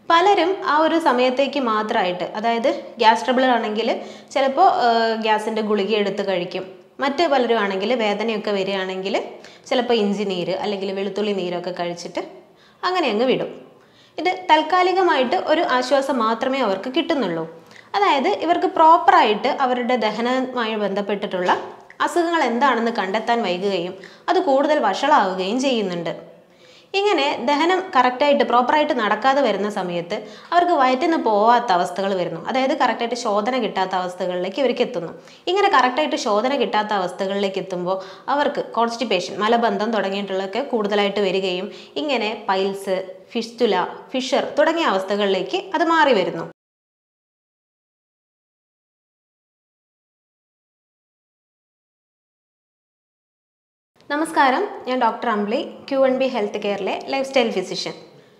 പലരും ആ ഒരു സമയത്തേക്ക് മാത്രമായിട്ട് അതായത് ഗ്യാസ് ട്രബിൾ ആണെങ്കിൽ ചിലപ്പോൾ ഗ്യാസിൻ്റെ ഗുളിക എടുത്ത് കഴിക്കും മറ്റ് പലരും ആണെങ്കിൽ വേദനയൊക്കെ വരികയാണെങ്കിൽ ചിലപ്പോൾ ഇഞ്ചി നീര് അല്ലെങ്കിൽ വെളുത്തുള്ളി നീരൊക്കെ കഴിച്ചിട്ട് അങ്ങനെ അങ്ങ് വിടും ഇത് താൽക്കാലികമായിട്ട് ഒരു ആശ്വാസം മാത്രമേ അവർക്ക് കിട്ടുന്നുള്ളൂ അതായത് ഇവർക്ക് പ്രോപ്പറായിട്ട് അവരുടെ ദഹനവുമായി ബന്ധപ്പെട്ടിട്ടുള്ള അസുഖങ്ങൾ എന്താണെന്ന് കണ്ടെത്താൻ വൈകുകയും അത് കൂടുതൽ വഷളാവുകയും ചെയ്യുന്നുണ്ട് ഇങ്ങനെ ദഹനം കറക്റ്റായിട്ട് പ്രോപ്പറായിട്ട് നടക്കാതെ വരുന്ന സമയത്ത് അവർക്ക് വയറ്റിൽ നിന്ന് പോവാത്ത അവസ്ഥകൾ വരുന്നു അതായത് കറക്റ്റായിട്ട് ശോധന കിട്ടാത്ത അവസ്ഥകളിലേക്ക് ഇവർക്ക് എത്തുന്നു ഇങ്ങനെ കറക്റ്റായിട്ട് ശോധന കിട്ടാത്ത അവസ്ഥകളിലേക്ക് എത്തുമ്പോൾ അവർക്ക് കോൺസ്റ്റിപ്പേഷൻ മലബന്ധം തുടങ്ങിയിട്ടുള്ളതൊക്കെ കൂടുതലായിട്ട് വരികയും ഇങ്ങനെ പൈൽസ് ഫിസ്റ്റുല ഫിഷർ തുടങ്ങിയ അവസ്ഥകളിലേക്ക് അത് മാറി വരുന്നു നമസ്കാരം ഞാൻ doctor Ambili Q N B health കെയറിലെ ലൈഫ് സ്റ്റൈൽ ഫിസിഷ്യൻ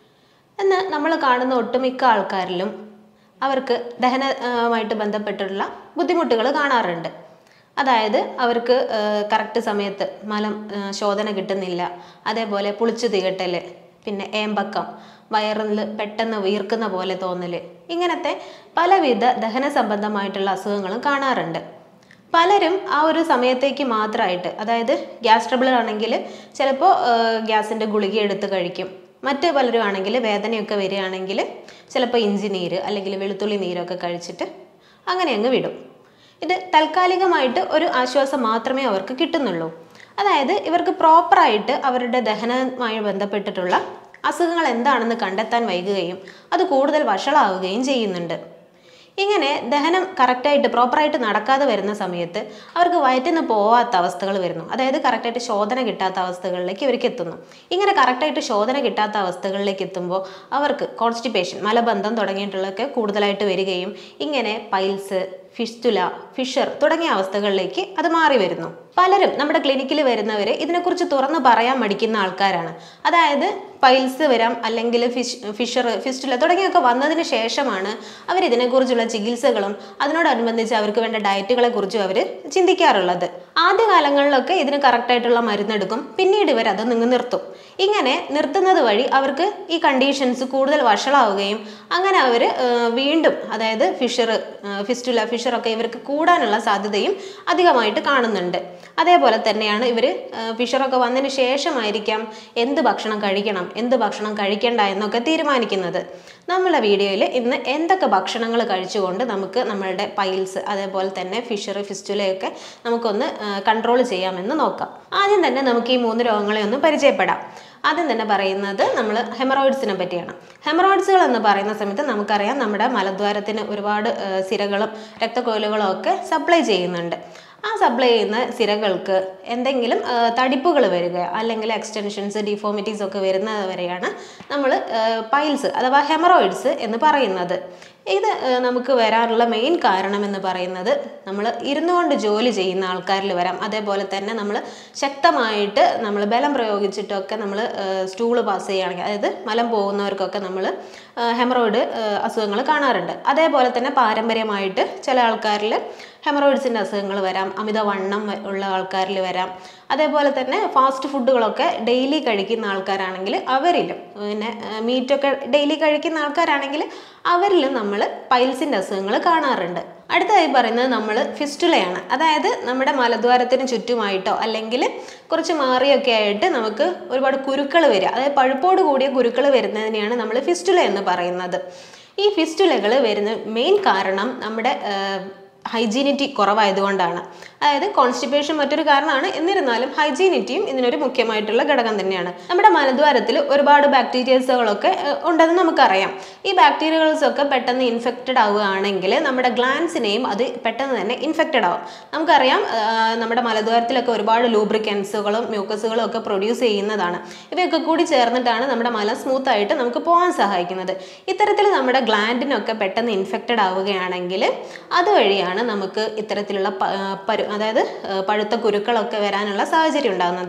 ഇന്ന് നമ്മൾ കാണുന്ന ഒട്ടുമിക്ക ആൾക്കാരിലും അവർക്ക് ദഹനമായിട്ട് ബന്ധപ്പെട്ടുള്ള ബുദ്ധിമുട്ടുകൾ കാണാറുണ്ട് അതായത് അവർക്ക് കറക്റ്റ് സമയത്ത് മലം ആ, ശോധന കിട്ടുന്നില്ല അതേപോലെ പുളിച്ചു തികട്ടൽ പിന്നെ ഏമ്പക്കം വയറിൽ പെട്ടെന്ന് വീർക്കുന്ന പോലെ തോന്നൽ ഇങ്ങനത്തെ പലവിധ ദഹന സംബന്ധമായിട്ടുള്ള അസുഖങ്ങളും കാണാറുണ്ട് പലരും ആ ഒരു സമയത്തേക്ക് മാത്രമായിട്ട് അതായത് ഗ്യാസ് ട്രബിൾ ആണെങ്കിൽ ചിലപ്പോൾ ഗ്യാസിൻ്റെ ഗുളിക എടുത്ത് കഴിക്കും മറ്റ് പലരും ആണെങ്കിൽ വേദനയൊക്കെ വരികയാണെങ്കിൽ ചിലപ്പോൾ ഇഞ്ചി നീര് അല്ലെങ്കിൽ വെളുത്തുള്ളി നീരൊക്കെ കഴിച്ചിട്ട് അങ്ങനെ അങ്ങ് വിടും ഇത് താൽക്കാലികമായിട്ട് ഒരു ആശ്വാസം മാത്രമേ അവർക്ക് കിട്ടുന്നുള്ളൂ അതായത് ഇവർക്ക് പ്രോപ്പറായിട്ട് അവരുടെ ദഹനവുമായി ബന്ധപ്പെട്ടിട്ടുള്ള അസുഖങ്ങൾ എന്താണെന്ന് കണ്ടെത്താൻ വൈകുകയും അത് കൂടുതൽ വഷളാവുകയും ചെയ്യുന്നുണ്ട് ഇങ്ങനെ ദഹനം കറക്റ്റായിട്ട് പ്രോപ്പറായിട്ട് നടക്കാതെ വരുന്ന സമയത്ത് അവർക്ക് വയറ്റിൽ നിന്ന് പോവാത്ത അവസ്ഥകൾ വരുന്നു അതായത് കറക്റ്റായിട്ട് ശോധന കിട്ടാത്ത അവസ്ഥകളിലേക്ക് ഇവർക്ക് എത്തുന്നു ഇങ്ങനെ കറക്റ്റായിട്ട് ശോധന കിട്ടാത്ത അവസ്ഥകളിലേക്ക് എത്തുമ്പോൾ അവർക്ക് കോൺസ്റ്റിപ്പേഷൻ മലബന്ധം തുടങ്ങിയിട്ടുള്ളതൊക്കെ കൂടുതലായിട്ട് വരികയും ഇങ്ങനെ പൈൽസ് ഫിസ്റ്റുല ഫിഷർ തുടങ്ങിയ അവസ്ഥകളിലേക്ക് അത് മാറി വരുന്നു പലരും നമ്മുടെ ക്ലിനിക്കിൽ വരുന്നവർ ഇതിനെക്കുറിച്ച് തുറന്ന് പറയാൻ മടിക്കുന്ന ആൾക്കാരാണ് അതായത് പൈൽസ് വരാം അല്ലെങ്കിൽ ഫിഷ് ഫിഷർ ഫിസ്റ്റുല തുടങ്ങിയൊക്കെ വന്നതിന് ശേഷമാണ് അവർ ഇതിനെക്കുറിച്ചുള്ള ചികിത്സകളും അതിനോടനുബന്ധിച്ച് അവർക്ക് വേണ്ട ഡയറ്റുകളെ കുറിച്ചും അവർ ചിന്തിക്കാറുള്ളത് ആദ്യകാലങ്ങളിലൊക്കെ ഇതിന് കറക്റ്റായിട്ടുള്ള മരുന്നെടുക്കും പിന്നീട് ഇവർ അത് നിങ്ങൾ നിർത്തും ഇങ്ങനെ നിർത്തുന്നത് വഴി അവർക്ക് ഈ കണ്ടീഷൻസ് കൂടുതൽ വഷളാവുകയും അങ്ങനെ അവർ വീണ്ടും അതായത് ഫിഷർ ഫിസ്റ്റുല ഫിഷറൊക്കെ ഇവർക്ക് കൂടാനുള്ള സാധ്യതയും അധികമായിട്ട് കാണുന്നുണ്ട് അതേപോലെ തന്നെയാണ് ഇവർ ഫിഷറൊക്കെ വന്നതിന് ശേഷമായിരിക്കാം എന്ത് ഭക്ഷണം കഴിക്കണം എന്ത് ഭക്ഷണം കഴിക്കേണ്ട എന്നൊക്കെ തീരുമാനിക്കുന്നത് നമ്മളെ വീഡിയോയിൽ ഇന്ന് എന്തൊക്കെ ഭക്ഷണങ്ങൾ കഴിച്ചുകൊണ്ട് നമുക്ക് നമ്മളുടെ പൈൽസ് അതേപോലെ തന്നെ ഫിഷർ ഫിസ്റ്റുലയൊക്കെ നമുക്കൊന്ന് കൺട്രോൾ ചെയ്യാമെന്ന് നോക്കാം ആദ്യം തന്നെ നമുക്ക് ഈ മൂന്ന് രോഗങ്ങളെ ഒന്ന് പരിചയപ്പെടാം ആദ്യം തന്നെ പറയുന്നത് നമ്മൾ ഹെമറോയിഡ്സിനെ പറ്റിയാണ് ഹെമറോയിഡ്സുകൾ എന്ന് പറയുന്ന സമയത്ത് നമുക്കറിയാം നമ്മുടെ മലദ്വാരത്തിന് ഒരുപാട് ആ, സിരകളും രക്തക്കൊയിലുകളും ഒക്കെ സപ്ലൈ ചെയ്യുന്നുണ്ട് ആ സപ്ലൈ ചെയ്യുന്ന സിരകൾക്ക് എന്തെങ്കിലും തടിപ്പുകൾ വരിക അല്ലെങ്കിൽ എക്സ്റ്റൻഷൻസ് ഡിഫോമിറ്റീസ് ഒക്കെ വരുന്നത് വരെയാണ് നമ്മൾ പൈൽസ് അഥവാ ഹെമറോയിഡ്സ് എന്ന് പറയുന്നത് ഇത് ആ, നമുക്ക് വരാനുള്ള മെയിൻ കാരണം എന്ന് പറയുന്നത് നമ്മൾ ഇരുന്നുകൊണ്ട് ജോലി ചെയ്യുന്ന ആൾക്കാരിൽ വരാം അതേപോലെ തന്നെ നമ്മൾ ശക്തമായിട്ട് നമ്മൾ ബലം പ്രയോഗിച്ചിട്ടൊക്കെ നമ്മൾ സ്റ്റൂള് പാസ് ചെയ്യുകയാണെങ്കിൽ അതായത് മലം പോകുന്നവർക്കൊക്കെ നമ്മൾ ഹെമറോയിഡ് അസുഖങ്ങൾ കാണാറുണ്ട് അതേപോലെ തന്നെ പാരമ്പര്യമായിട്ട് ചില ആൾക്കാരിൽ ഹെമറോയിഡ്സിൻ്റെ അസുഖങ്ങൾ വരാം അമിതവണ്ണം വ- ഉള്ള ആൾക്കാരിൽ വരാം അതേപോലെ തന്നെ ഫാസ്റ്റ് ഫുഡുകളൊക്കെ ഡെയിലി കഴിക്കുന്ന ആൾക്കാരാണെങ്കിൽ അവരിലും പിന്നെ മീറ്റൊക്കെ ഡെയിലി കഴിക്കുന്ന ആൾക്കാരാണെങ്കിൽ അവരിലും നമ്മൾ പൈൽസിൻ്റെ അസുഖങ്ങൾ കാണാറുണ്ട് അടുത്തതായി പറയുന്നത് നമ്മൾ ഫിസ്റ്റുലയാണ് അതായത് നമ്മുടെ മലദ്വാരത്തിന് ചുറ്റുമായിട്ടോ അല്ലെങ്കിൽ കുറച്ച് മാറിയൊക്കെ ആയിട്ട് നമുക്ക് ഒരുപാട് കുരുക്കൾ വരിക അതായത് പഴുപ്പോട് കൂടിയ കുരുക്കൾ വരുന്നതിനെയാണ് നമ്മൾ ഫിസ്റ്റുല എന്ന് പറയുന്നത് ഈ ഫിസ്റ്റുലകൾ വരുന്ന മെയിൻ കാരണം നമ്മുടെ ഹൈജീനിറ്റി കുറവായതുകൊണ്ടാണ് അതായത് കോൺസ്റ്റിപ്പേഷൻ മറ്റൊരു കാരണമാണ് എന്നിരുന്നാലും ഹൈജീനിറ്റിയും ഇതിനൊരു മുഖ്യമായിട്ടുള്ള ഘടകം തന്നെയാണ് നമ്മുടെ മലദ്വാരത്തിൽ ഒരുപാട് ബാക്ടീരിയസുകളൊക്കെ ഏഹ്, ഉണ്ടെന്ന് നമുക്കറിയാം ഈ ബാക്ടീരിയകൾസ് ഒക്കെ പെട്ടെന്ന് ഇൻഫെക്റ്റഡ് ആവുകയാണെങ്കിൽ നമ്മുടെ ഗ്ലാൻസിനെയും അത് പെട്ടെന്ന് തന്നെ ഇൻഫെക്റ്റഡ് ആവും നമുക്കറിയാം ആഹ്, നമ്മുടെ മലദ്വാരത്തിലൊക്കെ ഒരുപാട് ലൂബ്രിക്കൻസുകളും മ്യൂക്കസുകളും ഒക്കെ പ്രൊഡ്യൂസ് ചെയ്യുന്നതാണ് ഇവയൊക്കെ കൂടി ചേർന്നിട്ടാണ് നമ്മുടെ മലം സ്മൂത്ത് ആയിട്ട് നമുക്ക് പോകാൻ സഹായിക്കുന്നത് ഇത്തരത്തിൽ നമ്മുടെ ഗ്ലാൻഡിനൊക്കെ പെട്ടെന്ന് ഇൻഫെക്റ്റഡ് ആവുകയാണെങ്കിൽ അതുവഴിയാണ് നമുക്ക് ഇത്തരത്തിലുള്ള പ- ആ, പരു അതായത് ആ, പഴുത്ത കുരുക്കളൊക്കെ വരാനുള്ള സാഹചര്യം ഉണ്ടാകുന്നത്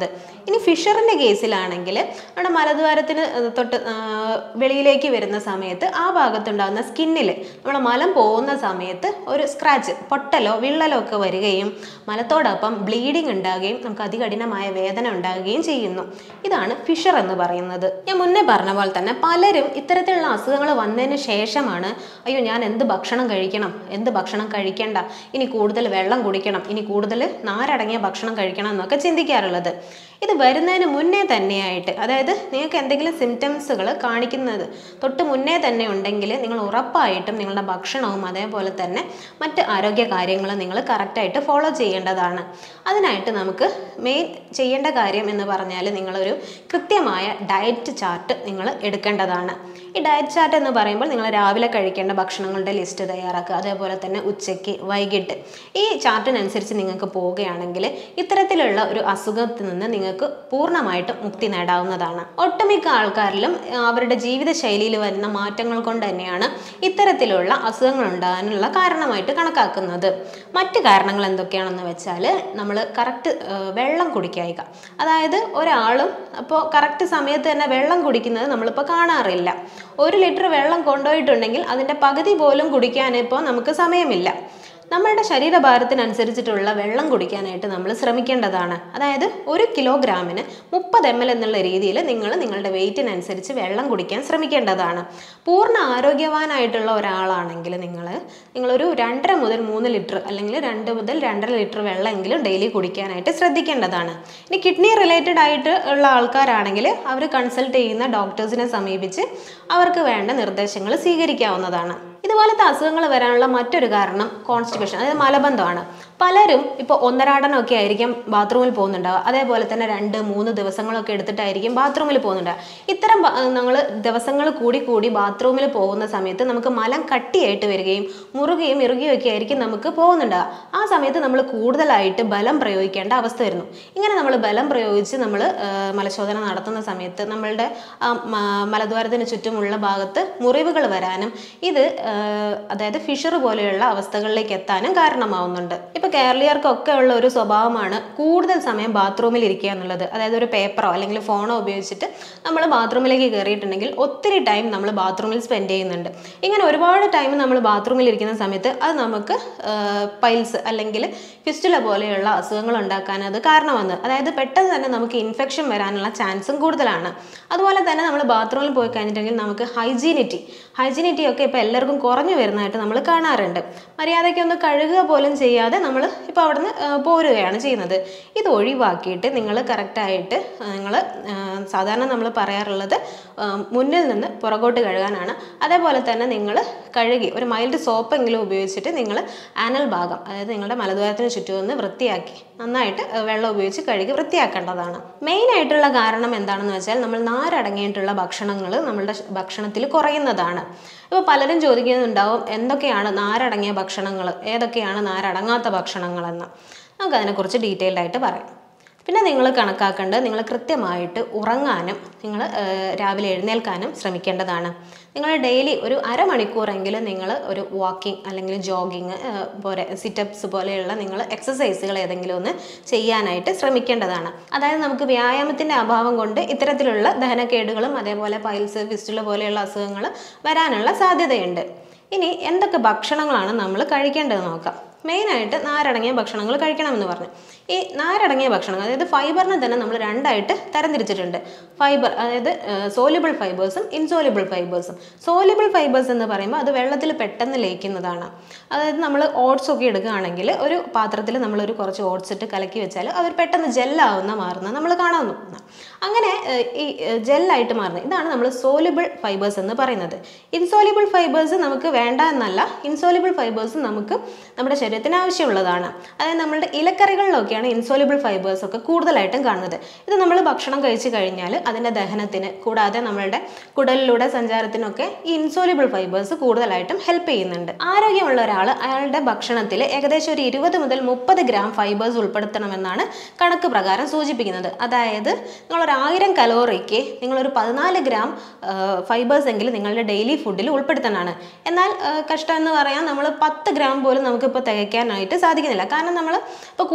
ഇനി ഫിഷറിൻ്റെ കേസിലാണെങ്കിൽ നമ്മുടെ മലദ്വാരത്തിന് തൊട്ട് ആ, വെളിയിലേക്ക് വരുന്ന സമയത്ത് ആ ഭാഗത്തുണ്ടാകുന്ന സ്കിന്നിൽ നമ്മുടെ മലം പോകുന്ന സമയത്ത് ഒരു സ്ക്രാച്ച് പൊട്ടലോ വിള്ളലോ ഒക്കെ വരികയും മലത്തോടൊപ്പം ബ്ലീഡിങ് ഉണ്ടാകുകയും നമുക്ക് അതികഠിനമായ വേദന ഉണ്ടാകുകയും ചെയ്യുന്നു ഇതാണ് ഫിഷർ എന്ന് പറയുന്നത് ഞാൻ മുന്നേ പറഞ്ഞ പോലെ തന്നെ പലരും ഇത്തരത്തിലുള്ള അസുഖങ്ങൾ വന്നതിന് ശേഷമാണ് അയ്യോ ഞാൻ എന്ത് ഭക്ഷണം കഴിക്കണം എന്ത് ഭക്ഷണം കഴിക്കേണ്ട ഇനി കൂടുതൽ വെള്ളം കുടിക്കണം ഇനി കൂടുതൽ നാരടങ്ങിയ ഭക്ഷണം കഴിക്കണം എന്നൊക്കെ ചിന്തിക്കാറുള്ളത് ഇത് വരുന്നതിന് മുന്നേ തന്നെയായിട്ട് അതായത് നിങ്ങൾക്ക് എന്തെങ്കിലും സിംറ്റംസുകൾ കാണിക്കുന്നത് തൊട്ട് മുന്നേ തന്നെ ഉണ്ടെങ്കിൽ നിങ്ങൾ ഉറപ്പായിട്ടും നിങ്ങളുടെ ഭക്ഷണവും അതേപോലെ തന്നെ മറ്റ് ആരോഗ്യ കാര്യങ്ങൾ നിങ്ങൾ കറക്റ്റായിട്ട് ഫോളോ ചെയ്യേണ്ടതാണ് അതിനായിട്ട് നമുക്ക് മെയിൻ ചെയ്യേണ്ട കാര്യം എന്ന് പറഞ്ഞാൽ നിങ്ങളൊരു കൃത്യമായ ഡയറ്റ് ചാർട്ട് നിങ്ങൾ എടുക്കേണ്ടതാണ് ഈ ഡയറ്റ് ചാർട്ട് എന്ന് പറയുമ്പോൾ നിങ്ങൾ രാവിലെ കഴിക്കേണ്ട ഭക്ഷണങ്ങളുടെ ലിസ്റ്റ് തയ്യാറാക്കുക അതേപോലെ തന്നെ ഉച്ചയ്ക്ക് വൈകിട്ട് ഈ ചാർട്ടിനനുസരിച്ച് നിങ്ങൾക്ക് പോവുകയാണെങ്കിൽ ഇത്തരത്തിലുള്ള ഒരു അസുഖത്തിൽ നിന്ന് നിങ്ങൾക്ക് പൂർണ്ണമായിട്ടും മുക്തി നേടാവുന്നതാണ് ഒട്ടുമിക്ക ആൾക്കാരിലും ആ, അവരുടെ ജീവിതശൈലിയിൽ വരുന്ന മാറ്റങ്ങൾ കൊണ്ട് തന്നെയാണ് ഇത്തരത്തിലുള്ള അസുഖങ്ങൾ ഉണ്ടാകാനുള്ള കാരണമായിട്ട് കണക്കാക്കുന്നത് മറ്റ് കാരണങ്ങൾ എന്തൊക്കെയാണെന്ന് വെച്ചാൽ നമ്മൾ കറക്റ്റ് വെള്ളം കുടിക്കായിക അതായത് ഒരാളും അപ്പോൾ കറക്റ്റ് സമയത്ത് തന്നെ വെള്ളം കുടിക്കുന്നത് നമ്മളിപ്പോൾ കാണാറില്ല ഒരു ലിറ്റർ വെള്ളം കൊണ്ടുപോയിട്ടുണ്ടെങ്കിൽ അതിൻ്റെ പകുതി പോലും കുടിക്കാൻ ഇപ്പോൾ നമുക്ക് സമയമില്ല നമ്മളുടെ ശരീരഭാരത്തിനനുസരിച്ചിട്ടുള്ള വെള്ളം കുടിക്കാനായിട്ട് നമ്മൾ ശ്രമിക്കേണ്ടതാണ് അതായത് ഒരു കിലോഗ്രാമിന് മുപ്പത് എം എൽ എന്നുള്ള രീതിയിൽ നിങ്ങൾ നിങ്ങളുടെ വെയിറ്റിനനുസരിച്ച് വെള്ളം കുടിക്കാൻ ശ്രമിക്കേണ്ടതാണ് പൂർണ്ണ ആരോഗ്യവാനായിട്ടുള്ള ഒരാളാണെങ്കിൽ നിങ്ങൾ നിങ്ങളൊരു രണ്ടര മുതൽ മൂന്ന് ലിറ്റർ അല്ലെങ്കിൽ രണ്ട് മുതൽ രണ്ടര ലിറ്റർ വെള്ളമെങ്കിലും ഡെയിലി കുടിക്കാനായിട്ട് ശ്രദ്ധിക്കേണ്ടതാണ് ഇനി കിഡ്നി റിലേറ്റഡ് ആയിട്ട് ഉള്ള ആൾക്കാരാണെങ്കിൽ അവർ കൺസൾട്ട് ചെയ്യുന്ന ഡോക്ടേഴ്സിനെ സമീപിച്ച് അവർക്ക് വേണ്ട നിർദ്ദേശങ്ങൾ സ്വീകരിക്കാവുന്നതാണ് ഇതുപോലത്തെ അസുഖങ്ങൾ വരാനുള്ള മറ്റൊരു കാരണം കോൺസ്റ്റിപ്പേഷൻ അതായത് മലബന്ധമാണ് പലരും ഇപ്പോൾ ഒന്നരാടനമൊക്കെ ആയിരിക്കും ബാത്റൂമിൽ പോകുന്നുണ്ടാവുക അതേപോലെ തന്നെ രണ്ട് മൂന്ന് ദിവസങ്ങളൊക്കെ എടുത്തിട്ടായിരിക്കും ബാത്റൂമിൽ പോകുന്നുണ്ടാവുക ഇത്തരം നമ്മൾ ദിവസങ്ങൾ കൂടി കൂടി ബാത്റൂമിൽ പോകുന്ന സമയത്ത് നമുക്ക് മലം കട്ടിയായിട്ട് വരികയും മുറുകയും ഇറുകയും ഒക്കെ ആയിരിക്കും നമുക്ക് പോകുന്നുണ്ടാവുക ആ സമയത്ത് നമ്മൾ കൂടുതലായിട്ട് ബലം പ്രയോഗിക്കേണ്ട അവസ്ഥ വരുന്നു ഇങ്ങനെ നമ്മൾ ബലം പ്രയോഗിച്ച് നമ്മൾ മലശോധന നടത്തുന്ന സമയത്ത് നമ്മളുടെ ആ, മ- മലദ്വാരത്തിന് ചുറ്റുമുള്ള ഭാഗത്ത് മുറിവുകൾ വരാനും ഇത് ആ, അതായത് ഫിഷർ പോലെയുള്ള അവസ്ഥകളിലേക്ക് എത്താനും കാരണമാവുന്നുണ്ട് ഇപ്പൊ കേരളീയർക്കൊക്കെ ഉള്ള ഒരു സ്വഭാവമാണ് കൂടുതൽ സമയം ബാത്റൂമിൽ ഇരിക്കുക എന്നുള്ളത് അതായത് ഒരു പേപ്പറോ അല്ലെങ്കിൽ ഫോണോ ഉപയോഗിച്ചിട്ട് നമ്മൾ ബാത്റൂമിലേക്ക് കയറിയിട്ടുണ്ടെങ്കിൽ ഒത്തിരി ടൈം നമ്മൾ ബാത്റൂമിൽ സ്പെൻഡ് ചെയ്യുന്നുണ്ട് ഇങ്ങനെ ഒരുപാട് ടൈം നമ്മൾ ബാത്റൂമിൽ ഇരിക്കുന്ന സമയത്ത് അത് നമുക്ക് പൈൽസ് അല്ലെങ്കിൽ ഫിസ്റ്റുല പോലെയുള്ള അസുഖങ്ങൾ ഉണ്ടാക്കാൻ അത് കാരണമാണ് അതായത് പെട്ടെന്ന് തന്നെ നമുക്ക് ഇൻഫെക്ഷൻ വരാനുള്ള ചാൻസും കൂടുതലാണ് അതുപോലെ തന്നെ നമ്മൾ ബാത്റൂമിൽ പോയി കഴിഞ്ഞിട്ടുണ്ടെങ്കിൽ നമുക്ക് ഹൈജീനിറ്റി ഹൈജീനിറ്റി ഒക്കെ ഇപ്പോൾ എല്ലാവർക്കും കുറഞ്ഞു വരുന്നതായിട്ട് നമ്മൾ കാണാറുണ്ട് മര്യാദയ്ക്ക് ഒന്ന് കഴുകുക പോലും ചെയ്യാതെ നമ്മൾ ഇപ്പോൾ അവിടുന്ന് ആ, പോരുകയാണ് ചെയ്യുന്നത് ഇത് ഒഴിവാക്കിയിട്ട് നിങ്ങൾ കറക്റ്റായിട്ട് നിങ്ങൾ സാധാരണ നമ്മൾ പറയാറുള്ളത് ആ, മുന്നിൽ നിന്ന് പുറകോട്ട് കഴുകാനാണ് അതേപോലെ തന്നെ നിങ്ങൾ കഴുകി ഒരു മൈൽഡ് സോപ്പെങ്കിലും ഉപയോഗിച്ചിട്ട് നിങ്ങൾ ആനൽ ഭാഗം അതായത് നിങ്ങളുടെ മലദ്വാരത്തിന് ചുറ്റും ഒന്ന് വൃത്തിയാക്കി നന്നായിട്ട് ആ, വെള്ളം ഉപയോഗിച്ച് കഴുകി വൃത്തിയാക്കേണ്ടതാണ് മെയിൻ ആയിട്ടുള്ള കാരണം എന്താണെന്ന് വെച്ചാൽ നമ്മൾ നാരടങ്ങിയിട്ടുള്ള ഭക്ഷണങ്ങൾ നമ്മളുടെ ഭക്ഷണത്തിൽ കുറയുന്നതാണ് ഇപ്പോൾ പലരും ചോദിക്കുന്നുണ്ടാവും എന്തൊക്കെയാണ് നാരടങ്ങിയ ഭക്ഷണങ്ങൾ ഏതൊക്കെയാണ് നാരടങ്ങാത്ത ഭക്ഷണങ്ങളെന്ന് നമുക്കതിനെക്കുറിച്ച് ഡീറ്റെയിൽഡ് ആയിട്ട് പറയാം പിന്നെ നിങ്ങൾ കണക്കാക്കേണ്ടത് നിങ്ങൾ കൃത്യമായിട്ട് ഉറങ്ങാനും നിങ്ങൾ രാവിലെ എഴുന്നേൽക്കാനും ശ്രമിക്കേണ്ടതാണ് നിങ്ങൾ ഡെയിലി ഒരു അരമണിക്കൂറെങ്കിലും നിങ്ങൾ ഒരു വാക്കിംഗ് അല്ലെങ്കിൽ ജോഗിങ് പോലെ സിറ്റപ്സ് പോലെയുള്ള നിങ്ങൾ എക്സസൈസുകൾ ഏതെങ്കിലും ഒന്ന് ചെയ്യാനായിട്ട് ശ്രമിക്കേണ്ടതാണ് അതായത് നമുക്ക് വ്യായാമത്തിൻ്റെ അഭാവം കൊണ്ട് ഇത്തരത്തിലുള്ള ദഹനക്കേടുകളും അതേപോലെ പൈൽസ് ഫിസ്റ്റുല പോലെയുള്ള അസുഖങ്ങൾ വരാനുള്ള സാധ്യതയുണ്ട് ഇനി എന്തൊക്കെ ഭക്ഷണങ്ങളാണ് നമ്മൾ കഴിക്കേണ്ടത് നോക്കാം മെയിനായിട്ട് നാരടങ്ങിയ ഭക്ഷണങ്ങൾ കഴിക്കണമെന്ന് പറഞ്ഞു ഈ നാരടങ്ങിയ ഭക്ഷണങ്ങൾ അതായത് ഫൈബറിനെ തന്നെ നമ്മൾ രണ്ടായിട്ട് തരംതിരിച്ചിട്ടുണ്ട് ഫൈബർ അതായത് സോലിബിൾ ഫൈബേഴ്സും ഇൻസോലിബിൾ ഫൈബേഴ്സും സോലിബിൾ ഫൈബേഴ്സ് എന്ന് പറയുമ്പോൾ അത് വെള്ളത്തിൽ പെട്ടെന്ന് ലയിക്കുന്നതാണ് അതായത് നമ്മൾ ഓട്സ് ഒക്കെ എടുക്കുകയാണെങ്കിൽ ഒരു പാത്രത്തിൽ നമ്മളൊരു കുറച്ച് ഓട്സ് ഇട്ട് കലക്കി വെച്ചാൽ അത് പെട്ടെന്ന് ജെല്ലാവുന്ന മാറുന്ന നമ്മൾ കാണാൻ അങ്ങനെ ഏഹ്, ഈ ജെല്ലായിട്ട് മാറുന്നത് ഇതാണ് നമ്മൾ സോലിബിൾ ഫൈബേഴ്സ് എന്ന് പറയുന്നത് ഇൻസോലിബിൾ ഫൈബേഴ്സ് നമുക്ക് വേണ്ട എന്നല്ല ഇൻസോലിബിൾ ഫൈബേഴ്സ് നമുക്ക് നമ്മുടെ ശരീരത്തിന് ആവശ്യമുള്ളതാണ് അതായത് നമ്മളുടെ ഇലക്കറികളിലൊക്കെയാണ് ഇൻസോലിബിൾ ഫൈബേഴ്സ് ഒക്കെ കൂടുതലായിട്ടും കാണുന്നത് ഇത് നമ്മൾ ഭക്ഷണം കഴിച്ചു കഴിഞ്ഞാൽ അതിൻ്റെ ദഹനത്തിന് കൂടാതെ നമ്മളുടെ കുടലിലൂടെ സഞ്ചാരത്തിനൊക്കെ ഈ ഇൻസോലിബിൾ ഫൈബേഴ്സ് കൂടുതലായിട്ടും ഹെൽപ്പ് ചെയ്യുന്നുണ്ട് ആരോഗ്യമുള്ള ഒരാൾ അയാളുടെ ഭക്ഷണത്തിൽ ഏകദേശം ഒരു ഇരുപത് മുതൽ മുപ്പത് ഗ്രാം ഫൈബേഴ്സ് ഉൾപ്പെടുത്തണമെന്നാണ് കണക്ക് പ്രകാരം സൂചിപ്പിക്കുന്നത് അതായത് നിങ്ങളൊരു ആയിരം കലോറിക്ക് നിങ്ങളൊരു പതിനാല് ഗ്രാം ഫൈബേഴ്സ് എങ്കിലും നിങ്ങളുടെ ഡെയിലി ഫുഡിൽ ഉൾപ്പെടുത്തണമാണ് എന്നാൽ ആ, കഷ്ടം എന്ന് പറയാൻ നമ്മൾ പത്ത് ഗ്രാം പോലും നമുക്കിപ്പോൾ തികയ്ക്കാനായിട്ട് സാധിക്കുന്നില്ല കാരണം നമ്മൾ ഇപ്പോൾ കൂടുതലും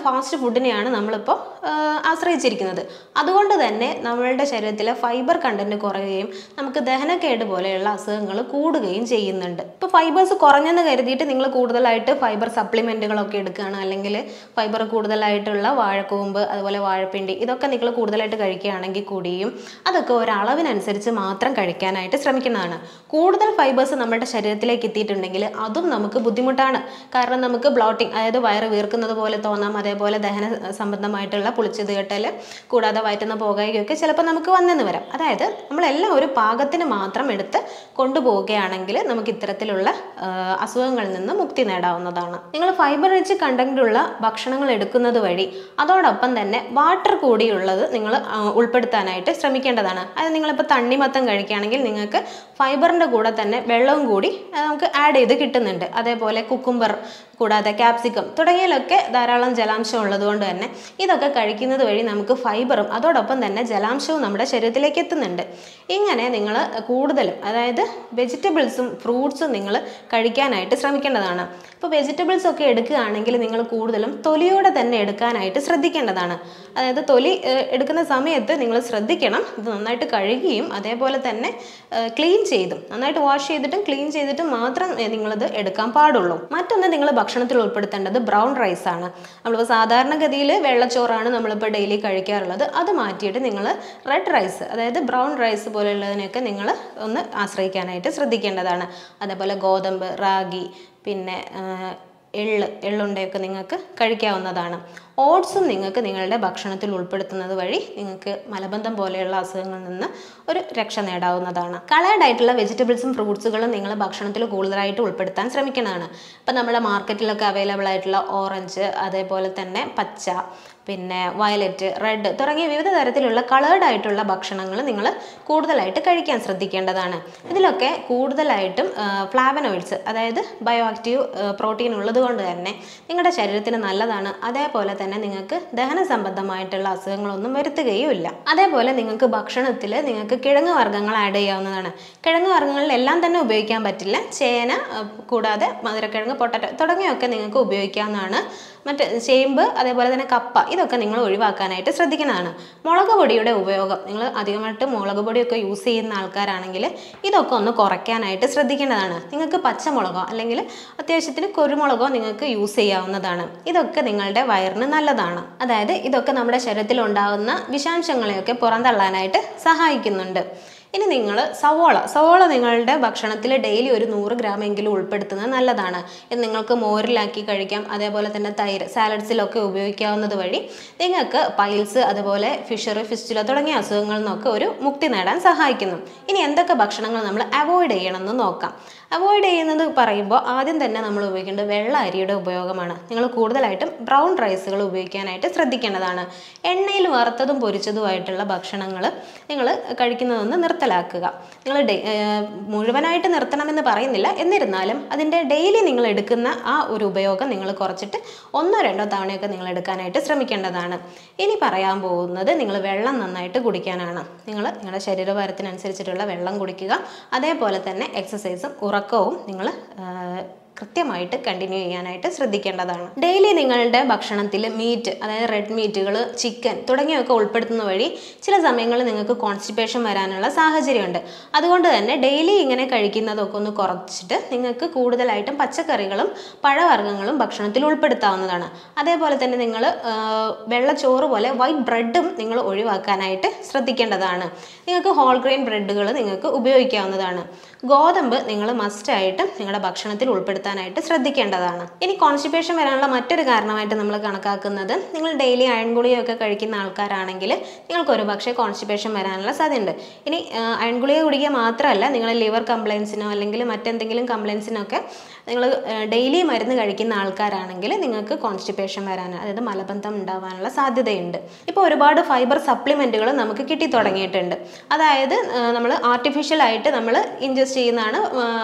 ഫാസ്റ്റ് ഫുഡിനെയാണ് നമ്മളിപ്പോൾ ആ, ആശ്രയിച്ചിരിക്കുന്നത് അതുകൊണ്ട് തന്നെ നമ്മളുടെ ശരീരത്തിലെ ഫൈബർ കണ്ടന്റ് കുറയുകയും നമുക്ക് ദഹനക്കേട് പോലെയുള്ള അസുഖങ്ങൾ കൂടുകയും ചെയ്യുന്നുണ്ട് ഇപ്പോൾ ഫൈബേഴ്സ് കുറഞ്ഞെന്ന് കരുതിയിട്ട് നിങ്ങൾ കൂടുതലായിട്ട് ഫൈബർ സപ്ലിമെൻറ്റുകളൊക്കെ എടുക്കുകയാണ് അല്ലെങ്കിൽ ഫൈബർ കൂടുതലായിട്ടുള്ള വാഴക്കൂമ്പ് അതുപോലെ വാഴപ്പിണ്ടി ഇതൊക്കെ നിങ്ങൾ കൂടുതലായിട്ട് കഴിക്കുകയാണെങ്കിൽ കൂടിയും അതൊക്കെ ഒരളവിനനുസരിച്ച് മാത്രം കഴിക്കാനായിട്ട് ശ്രമിക്കുന്നതാണ് കൂടുതൽ ഫൈബേഴ്സ് നമ്മുടെ ശരീരത്തിലേക്ക് എത്തിയിട്ടുണ്ടെങ്കിൽ അതും നമുക്ക് ബുദ്ധിമുട്ടാണ് കാരണം നമുക്ക് ബ്ലോട്ടിംഗ് അതായത് വയറ് വീർക്കുന്നത് പോലെ തോന്നാം അതേപോലെ ദഹന സംബന്ധമായിട്ടുള്ള പുളിച്ചത് കെട്ടൽ കൂടാതെ വയറ്റുന്ന പോകായികയൊക്കെ ചിലപ്പോൾ നമുക്ക് വന്നെന്ന് വരാം അതായത് നമ്മളെല്ലാം ഒരു പാകത്തിന് മാത്രം എടുത്ത് കൊണ്ടുപോവുകയാണെങ്കിൽ നമുക്ക് ഇത്തരത്തിലുള്ള ആ, അസുഖങ്ങളിൽ നിന്ന് മുക്തി നേടാവുന്നതാണ് നിങ്ങൾ ഫൈബർ റിച്ച് കണ്ടന്റുള്ള ഭക്ഷണങ്ങൾ എടുക്കുന്നത് വഴി അതോടൊപ്പം തന്നെ വാട്ടർ കൂടിയുള്ളത് നിങ്ങൾ ഉൾപ്പെടുത്താനായിട്ട് ശ്രമിക്കേണ്ടതാണ് അത് നിങ്ങളിപ്പോൾ തണ്ണിമത്തം കഴിക്കുകയാണെങ്കിൽ നിങ്ങൾക്ക് ഫൈബറിൻ്റെ കൂടെ തന്നെ വെള്ളവും കൂടി ആ, നമുക്ക് ആഡ് ചെയ്ത് കിട്ടുന്നുണ്ട് അതേപോലെ കുക്കുംബർ കൂടാതെ ക്യാപ്സിക്കം തുടങ്ങിയതിലൊക്കെ ധാരാളം ജലാംശം ഉള്ളതുകൊണ്ട് തന്നെ ഇതൊക്കെ കഴിക്കുന്നത് വഴി നമുക്ക് ഫൈബറും അതോടൊപ്പം തന്നെ ജലാംശവും നമ്മുടെ ശരീരത്തിലേക്ക് എത്തുന്നുണ്ട് ഇങ്ങനെ നിങ്ങൾ കൂടുതലും അതായത് വെജിറ്റബിൾസും ഫ്രൂട്ട്സും നിങ്ങൾ കഴിക്കാനായിട്ട് ശ്രമിക്കേണ്ടതാണ് ഇപ്പോൾ വെജിറ്റബിൾസ് ഒക്കെ എടുക്കുകയാണെങ്കിൽ നിങ്ങൾ കൂടുതലും തൊലിയോടെ തന്നെ എടുക്കാനായിട്ട് ശ്രദ്ധിക്കേണ്ടതാണ് അതായത് തൊലി ഏഹ്, എടുക്കുന്ന സമയത്ത് നിങ്ങൾ ശ്രദ്ധിക്കണം ഇത് നന്നായിട്ട് കഴുകിയും അതേപോലെ തന്നെ ക്ലീൻ ചെയ്തും നന്നായിട്ട് വാഷ് ചെയ്തിട്ടും ക്ലീൻ ചെയ്തിട്ടും മാത്രം ഏഹ്, നിങ്ങളിത് എടുക്കാൻ പാടുള്ളൂ മറ്റൊന്ന് നിങ്ങൾ ഭക്ഷണത്തിൽ ഉൾപ്പെടുത്തേണ്ടത് ബ്രൗൺ റൈസ് ആണ് നമ്മളിപ്പോൾ സാധാരണഗതിയിൽ വെള്ളച്ചോറാണ് നമ്മളിപ്പോൾ ഡെയിലി കഴിക്കാറുള്ളത് അത് മാറ്റിയിട്ട് നിങ്ങൾ റെഡ് റൈസ് അതായത് ബ്രൗൺ റൈസ് പോലെയുള്ളതിനൊക്കെ നിങ്ങൾ ഒന്ന് ആശ്രയിക്കാനായിട്ട് ശ്രദ്ധിക്കേണ്ടതാണ് അതേപോലെ ഗോതമ്പ് റാഗി പിന്നെ ആ, എള്ള് എള്ളുണ്ടയൊക്കെ നിങ്ങൾക്ക് കഴിക്കാവുന്നതാണ് ഓട്സും നിങ്ങൾക്ക് നിങ്ങളുടെ ഭക്ഷണത്തിൽ ഉൾപ്പെടുത്തുന്നത് വഴി നിങ്ങൾക്ക് മലബന്ധം പോലെയുള്ള അസുഖങ്ങളിൽ നിന്ന് ഒരു രക്ഷ നേടാവുന്നതാണ് കളേർഡ് ആയിട്ടുള്ള വെജിറ്റബിൾസും ഫ്രൂട്ട്സുകളും നിങ്ങൾ ഭക്ഷണത്തിൽ കൂടുതലായിട്ട് ഉൾപ്പെടുത്താൻ ശ്രമിക്കുന്നതാണ് ഇപ്പം നമ്മുടെ മാർക്കറ്റിലൊക്കെ അവൈലബിൾ ആയിട്ടുള്ള ഓറഞ്ച് അതേപോലെ തന്നെ പച്ച പിന്നെ വയലറ്റ് റെഡ് തുടങ്ങിയ വിവിധ തരത്തിലുള്ള കളേർഡ് ആയിട്ടുള്ള ഭക്ഷണങ്ങൾ നിങ്ങൾ കൂടുതലായിട്ട് കഴിക്കാൻ ശ്രദ്ധിക്കേണ്ടതാണ് ഇതിലൊക്കെ കൂടുതലായിട്ടും ഫ്ലാവനോയിഡ്സ് അതായത് ബയോ ആക്റ്റീവ് പ്രോട്ടീൻ ഉള്ളത് കൊണ്ട് തന്നെ നിങ്ങളുടെ ശരീരത്തിന് നല്ലതാണ് അതേപോലെ തന്നെ നിങ്ങൾക്ക് ദഹന സംബന്ധമായിട്ടുള്ള അസുഖങ്ങളൊന്നും വരുത്തുകയുമില്ല അതേപോലെ നിങ്ങൾക്ക് ഭക്ഷണത്തിൽ നിങ്ങൾക്ക് കിഴങ്ങ് വർഗ്ഗങ്ങൾ ആഡ് ചെയ്യാവുന്നതാണ് കിഴങ്ങ് വർഗ്ഗങ്ങളിൽ എല്ലാം തന്നെ ഉപയോഗിക്കാൻ പറ്റില്ല ചേന ആ, കൂടാതെ മധുരക്കിഴങ്ങ് പൊട്ടറ്റോ തുടങ്ങിയൊക്കെ നിങ്ങൾക്ക് ഉപയോഗിക്കാവുന്നതാണ് മറ്റ് ചേമ്പ് അതേപോലെ തന്നെ കപ്പ ഇതൊക്കെ നിങ്ങൾ ഒഴിവാക്കാനായിട്ട് ശ്രദ്ധിക്കുന്നതാണ് മുളക് പൊടിയുടെ ഉപയോഗം നിങ്ങൾ അധികമായിട്ട് മുളക് പൊടിയൊക്കെ യൂസ് ചെയ്യുന്ന ആൾക്കാരാണെങ്കിൽ ഇതൊക്കെ ഒന്ന് കുറയ്ക്കാനായിട്ട് ശ്രദ്ധിക്കേണ്ടതാണ് നിങ്ങൾക്ക് പച്ചമുളകോ അല്ലെങ്കിൽ അത്യാവശ്യത്തിന് കുരുമുളകോ നിങ്ങൾക്ക് യൂസ് ചെയ്യാവുന്നതാണ് ഇതൊക്കെ നിങ്ങളുടെ വയറിന് നല്ലതാണ് അതായത് ഇതൊക്കെ നമ്മുടെ ശരീരത്തിൽ ഉണ്ടാകുന്ന വിഷാംശങ്ങളെയൊക്കെ പുറന്തള്ളാനായിട്ട് സഹായിക്കുന്നുണ്ട് ഇനി നിങ്ങൾ സവോള സവോള നിങ്ങളുടെ ഭക്ഷണത്തിൽ ഡെയിലി ഒരു നൂറ് ഗ്രാം എങ്കിലും ഉൾപ്പെടുത്തുന്നത് നല്ലതാണ് ഇത് നിങ്ങൾക്ക് മോരിലാക്കി കഴിക്കാം അതേപോലെ തന്നെ തൈര് സാലഡ്സിലൊക്കെ ഉപയോഗിക്കാവുന്നത് വഴി നിങ്ങൾക്ക് പൈൽസ് അതുപോലെ ഫിഷറി ഫിസ്റ്റുല തുടങ്ങിയ അസുഖങ്ങളിൽ നിന്നൊക്കെ ഒരു മുക്തി നേടാൻ സഹായിക്കുന്നു ഇനി എന്തൊക്കെ ഭക്ഷണങ്ങൾ നമ്മൾ അവോയ്ഡ് ചെയ്യണമെന്ന് നോക്കാം അവോയ്ഡ് ചെയ്യുന്നത് പറയുമ്പോൾ ആദ്യം തന്നെ നമ്മൾ ഉപയോഗിക്കേണ്ടത് വെള്ള അരിയുടെ ഉപയോഗമാണ് നിങ്ങൾ കൂടുതലായിട്ടും ബ്രൗൺ റൈസുകൾ ഉപയോഗിക്കാനായിട്ട് ശ്രദ്ധിക്കേണ്ടതാണ് എണ്ണയിൽ വറുത്തതും പൊരിച്ചതുമായിട്ടുള്ള ഭക്ഷണങ്ങൾ നിങ്ങൾ കഴിക്കുന്നതൊന്ന് നിർത്തലാക്കുക നിങ്ങൾ ഡെ- ഏർ മുഴുവനായിട്ട് നിർത്തണമെന്ന് പറയുന്നില്ല എന്നിരുന്നാലും അതിൻ്റെ ഡെയിലി നിങ്ങൾ എടുക്കുന്ന ആ ഒരു ഉപയോഗം നിങ്ങൾ കുറച്ചിട്ട് ഒന്നോ രണ്ടോ തവണയൊക്കെ നിങ്ങൾ എടുക്കാനായിട്ട് ശ്രമിക്കേണ്ടതാണ് ഇനി പറയാൻ പോകുന്നത് നിങ്ങൾ വെള്ളം നന്നായിട്ട് കുടിക്കാനാണ് നിങ്ങൾ നിങ്ങളുടെ ശരീരഭാരത്തിനനുസരിച്ചിട്ടുള്ള വെള്ളം കുടിക്കുക അതേപോലെ തന്നെ എക്സസൈസും ഉറക്കവും നിങ്ങൾ കൃത്യമായിട്ട് കണ്ടിന്യൂ ചെയ്യാനായിട്ട് ശ്രദ്ധിക്കേണ്ടതാണ് ഡെയിലി നിങ്ങളുടെ ഭക്ഷണത്തിൽ മീറ്റ് അതായത് റെഡ് മീറ്റുകൾ ചിക്കൻ തുടങ്ങിയവയൊക്കെ ഉൾപ്പെടുത്തുന്ന വഴി ചില സമയങ്ങളിൽ നിങ്ങൾക്ക് കോൺസ്റ്റിപ്പേഷൻ വരാനുള്ള സാഹചര്യമുണ്ട് അതുകൊണ്ട് തന്നെ ഡെയിലി ഇങ്ങനെ കഴിക്കുന്നതൊക്കെ ഒന്ന് കുറച്ചിട്ട് നിങ്ങൾക്ക് കൂടുതലായിട്ടും പച്ചക്കറികളും പഴവർഗ്ഗങ്ങളും ഭക്ഷണത്തിൽ ഉൾപ്പെടുത്താവുന്നതാണ് അതേപോലെ തന്നെ നിങ്ങൾ വെള്ളച്ചോറ് പോലെ വൈറ്റ് ബ്രെഡും നിങ്ങൾ ഒഴിവാക്കാനായിട്ട് ശ്രദ്ധിക്കേണ്ടതാണ് നിങ്ങൾക്ക് ഹോൾ ഗ്രെയിൻ ബ്രെഡുകൾ നിങ്ങൾക്ക് ഉപയോഗിക്കാവുന്നതാണ് ഗോതമ്പ് നിങ്ങൾ മസ്റ്റായിട്ട് നിങ്ങളുടെ ഭക്ഷണത്തിൽ ഉൾപ്പെടുത്താനായിട്ട് ശ്രദ്ധിക്കേണ്ടതാണ് ഇനി കോൺസ്റ്റിപ്പേഷൻ വരാനുള്ള മറ്റൊരു കാരണമായിട്ട് നമ്മൾ കണക്കാക്കുന്നത് നിങ്ങൾ ഡെയിലി അയൺ ഗുളികയൊക്കെ കഴിക്കുന്ന ആൾക്കാരാണെങ്കിൽ നിങ്ങൾക്ക് ഒരു പക്ഷേ കോൺസ്റ്റിപ്പേഷൻ വരാനുള്ള സാധ്യതയുണ്ട് ഇനി അയൺ ഗുളിക കുടിക്കുക മാത്രമല്ല നിങ്ങൾ ലിവർ കംപ്ലയിൻസിനോ അല്ലെങ്കിൽ മറ്റെന്തെങ്കിലും കംപ്ലയിൻസിനൊക്കെ നിങ്ങൾ ഡെയിലി മരുന്ന് കഴിക്കുന്ന ആൾക്കാരാണെങ്കിൽ നിങ്ങൾക്ക് കോൺസ്റ്റിപ്പേഷൻ വരാൻ അതായത് മലബന്ധം ഉണ്ടാവാനുള്ള സാധ്യതയുണ്ട് ഇപ്പോൾ ഒരുപാട് ഫൈബർ സപ്ലിമെൻറ്റുകൾ നമുക്ക് കിട്ടി തുടങ്ങിയിട്ടുണ്ട് അതായത് നമ്മൾ ആർട്ടിഫിഷ്യൽ ആയിട്ട് നമ്മൾ ഇൻജസ്റ്റ് ചെയ്യുന്നതാണ്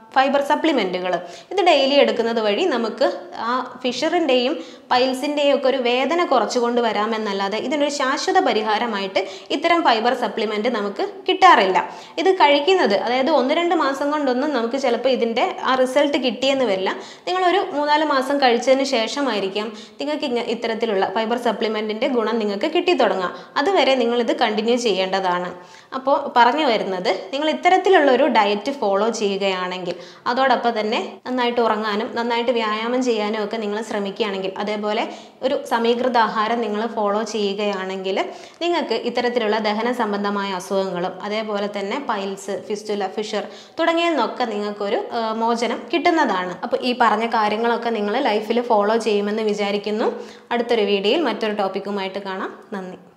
ഫൈബർ സപ്ലിമെൻറ്റുകൾ ഇത് ഡെയിലി എടുക്കുന്നത് വഴി നമുക്ക് ആ ഫിഷറിൻ്റെയും പൈൽസിൻ്റെയും ഒക്കെ ഒരു വേദന കുറച്ചു കൊണ്ട് വരാമെന്നല്ലാതെ ഇതിനൊരു ശാശ്വത പരിഹാരമായിട്ട് ഇത്തരം ഫൈബർ സപ്ലിമെൻറ്റ് നമുക്ക് കിട്ടാറില്ല ഇത് കഴിക്കുന്നത് അതായത് ഒന്ന് രണ്ട് മാസം കൊണ്ടൊന്നും നമുക്ക് ചിലപ്പോൾ ഇതിൻ്റെ ആ റിസൾട്ട് കിട്ടിയെന്ന് വരില്ല നിങ്ങളൊരു മൂന്നാല് മാസം കഴിച്ചതിന് ശേഷമായിരിക്കാം നിങ്ങൾക്ക് ഇങ്ങ ഇത്തരത്തിലുള്ള ഫൈബർ സപ്ലിമെൻറ്റിൻ്റെ ഗുണം നിങ്ങൾക്ക് കിട്ടിത്തുടങ്ങാം അതുവരെ നിങ്ങളിത് കണ്ടിന്യൂ ചെയ്യേണ്ടതാണ് അപ്പോൾ പറഞ്ഞു വരുന്നത് നിങ്ങൾ ഇത്തരത്തിലുള്ള ഒരു ഡയറ്റ് ഫോളോ ചെയ്യുകയാണെങ്കിൽ അതോടൊപ്പം തന്നെ നന്നായിട്ട് ഉറങ്ങാനും നന്നായിട്ട് വ്യായാമം ചെയ്യാനും ഒക്കെ നിങ്ങൾ ശ്രമിക്കുകയാണെങ്കിൽ അതേപോലെ ഒരു സമീകൃത ആഹാരം നിങ്ങൾ ഫോളോ ചെയ്യുകയാണെങ്കിൽ നിങ്ങൾക്ക് ഇത്തരത്തിലുള്ള ദഹന സംബന്ധമായ അസുഖങ്ങളും അതേപോലെ തന്നെ പൈൽസ് ഫിസ്റ്റുല ഫിഷർ തുടങ്ങിയതിൽ നിന്നൊക്കെ നിങ്ങൾക്കൊരു ആ, മോചനം കിട്ടുന്നതാണ് അപ്പോൾ ഈ പറഞ്ഞ കാര്യങ്ങളൊക്കെ നിങ്ങൾ ലൈഫിൽ ഫോളോ ചെയ്യുമെന്ന് വിചാരിക്കുന്നു അടുത്തൊരു വീഡിയോയിൽ മറ്റൊരു ടോപ്പിക്കുമായിട്ട് കാണാം നന്ദി